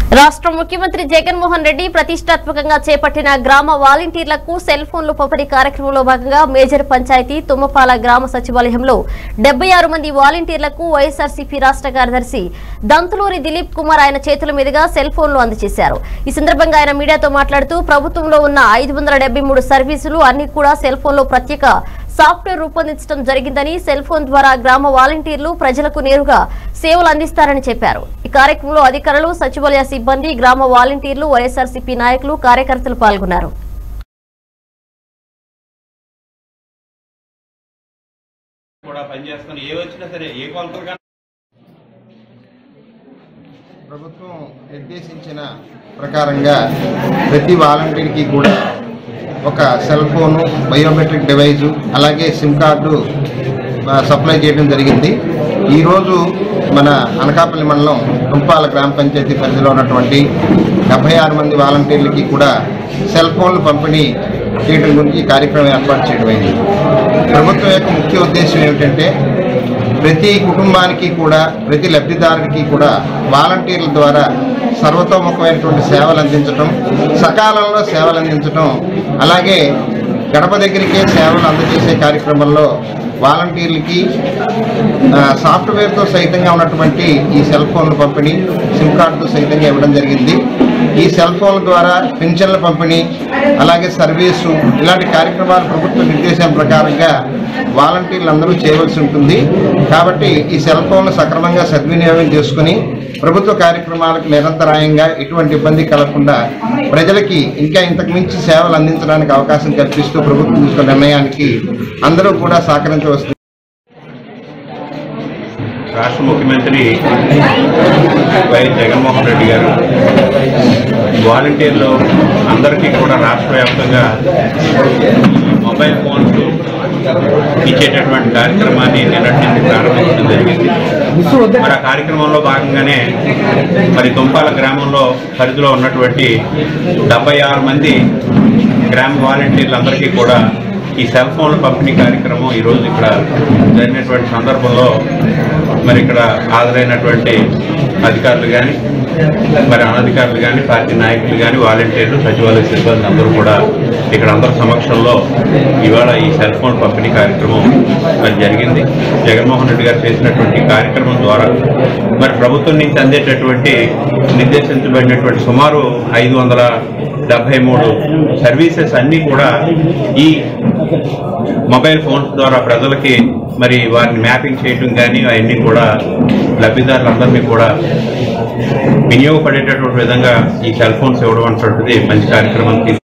రాష్ట్ర ముఖ్యమంత్రి జగన్మోహన్ రెడ్డి ప్రతిష్టాత్మకంగా చేపట్టిన గ్రామ వాలంటీర్లకు సెల్ ఫోన్లు పంపిణీ కార్యక్రమంలో భాగంగా మేజర్ పంచాయతీ తుమ్మపాల గ్రామ సచివాలయంలో డెబ్బై ఆరు మంది వాలంటీర్లకు వైఎస్ఆర్సీపీ రాష్ట్ర కార్యదర్శి దంతులూరి దిలీప్ కుమార్ ఆయన చేతుల మీదుగా సెల్ ఫోన్లు అందజేశారు ఈ సందర్భంగా ఆయన మీడియాతో మాట్లాడుతూ ప్రభుత్వంలో ఉన్న ఐదు వందల డెబ్బై మూడు సర్వీసులు అన్ని కూడా సెల్ ఫోన్లో ప్రత్యేక సాఫ్ట్వేర్ రూపొందించడం జరిగిందని సెల్ ఫోన్ ద్వారా గ్రామ వాలంటీర్లు ప్రజలకు నేరుగా సేవలు అందిస్తారని చెప్పారు ఈ కార్యక్రమంలో అధికారులు సచివాలయ సిబ్బంది గ్రామ వాలంటీర్లు వైఎస్ఆర్సీపీ నాయకులు కార్యకర్తలు పాల్గొన్నారు కూడా పనిచేస్తాను ఏ వచ్చినా సరే ఏ కొలతలు ప్రభుత్వం నిర్దేశించిన ప్రకారంగా ప్రతి వాలంటీర్కి కూడా ఒక సెల్ ఫోను బయోమెట్రిక్ డివైజు అలాగే సిమ్ కార్డు ఆ, సప్లై చేయడం జరిగింది ఈరోజు మన అనకాపల్లి మండలం తుంపాల గ్రామ పంచాయతీ పరిధిలో ఉన్నటువంటి డెబ్బై ఆరు మంది వాలంటీర్లకి కూడా సెల్ ఫోన్లు పంపిణీ చేయడం గురించి ఈ కార్యక్రమం ఏర్పాటు చేయడం అయింది ప్రభుత్వం యొక్క ముఖ్య ఉద్దేశం ఏమిటంటే ప్రతి కుటుంబానికి కూడా ప్రతి లబ్ధిదారుడికి కూడా వాలంటీర్ల ద్వారా సర్వతోముఖమైనటువంటి సేవలు అందించటం సకాలంలో సేవలు అందించటం అలాగే గడప దగ్గరికే సేవలు అందజేసే కార్యక్రమంలో వాలంటీర్లకి ఆ, సాఫ్ట్వేర్తో సహితంగా ఉన్నటువంటి ఈ సెల్ ఫోన్ల పంపిణీ సిమ్ కార్డుతో సహితంగా ఇవ్వడం జరిగింది ఈ సెల్ ఫోన్ల ద్వారా పింఛన్ల పంపిణీ అలాగే సర్వీసు ఇలాంటి కార్యక్రమాలు ప్రభుత్వ నిర్దేశం ప్రకారంగా వాలంటీర్లు అందరూ చేయవలసి ఉంటుంది కాబట్టి ఈ సెల్ ఫోన్లు సక్రమంగా సద్వినియోగం చేసుకుని ప్రభుత్వ కార్యక్రమాలకు నిరంతరాయంగా ఎటువంటి ఇబ్బంది కలగకుండా ప్రజలకి ఇంకా ఇంతకు మించి సేవలు అందించడానికి అవకాశం కల్పిస్తూ ప్రభుత్వం తీసుకున్న నిర్ణయానికి అందరూ కూడా సహకరించవలసింది రాష్ట్ర ముఖ్యమంత్రి వైఎస్ జగన్మోహన్ రెడ్డి గారు వాలంటీర్లు అందరికీ కూడా రాష్ట్ర వ్యాప్తంగా మొబైల్ ఫోన్స్ ఇచ్చేటటువంటి కార్యక్రమాన్ని నిన్నటి నుంచి ప్రారంభించడం జరిగింది మరి ఆ కార్యక్రమంలో భాగంగానే మరి తుంపాల గ్రామంలో పరిధిలో ఉన్నటువంటి డెబ్బై ఆరు మంది గ్రామ వాలంటీర్లందరికీ కూడా ఈ సెల్ ఫోన్ల పంపిణీ కార్యక్రమం ఈరోజు ఇక్కడ జరిగినటువంటి సందర్భంలో మరి ఇక్కడ హాజరైనటువంటి అధికారులు కానీ మరి అనధికారులు కానీ పార్టీ నాయకులు కానీ వాలంటీర్లు సచివాలయ సిబ్బంది అందరూ కూడా ఇక్కడ అందరి సమక్షంలో ఇవాళ ఈ సెల్ ఫోన్ పంపిణీ కార్యక్రమం మరి జరిగింది జగన్మోహన్ రెడ్డి గారు చేసినటువంటి కార్యక్రమం ద్వారా మరి ప్రభుత్వం నుంచి అందేటటువంటి నిర్దేశించబడినటువంటి సుమారు ఐదు వందల డెబ్బై మూడు సర్వీసెస్ అన్నీ కూడా ఈ మొబైల్ ఫోన్స్ ద్వారా ప్రజలకి మరి వారిని మ్యాపింగ్ చేయడం కానీ అవన్నీ కూడా లబ్ధిదారులందరినీ కూడా వినియోగపడేటటువంటి విధంగా ఈ సెల్ ఫోన్స్ ఇవ్వడం అనేటువంటిది మంచి కార్యక్రమం తీసుకు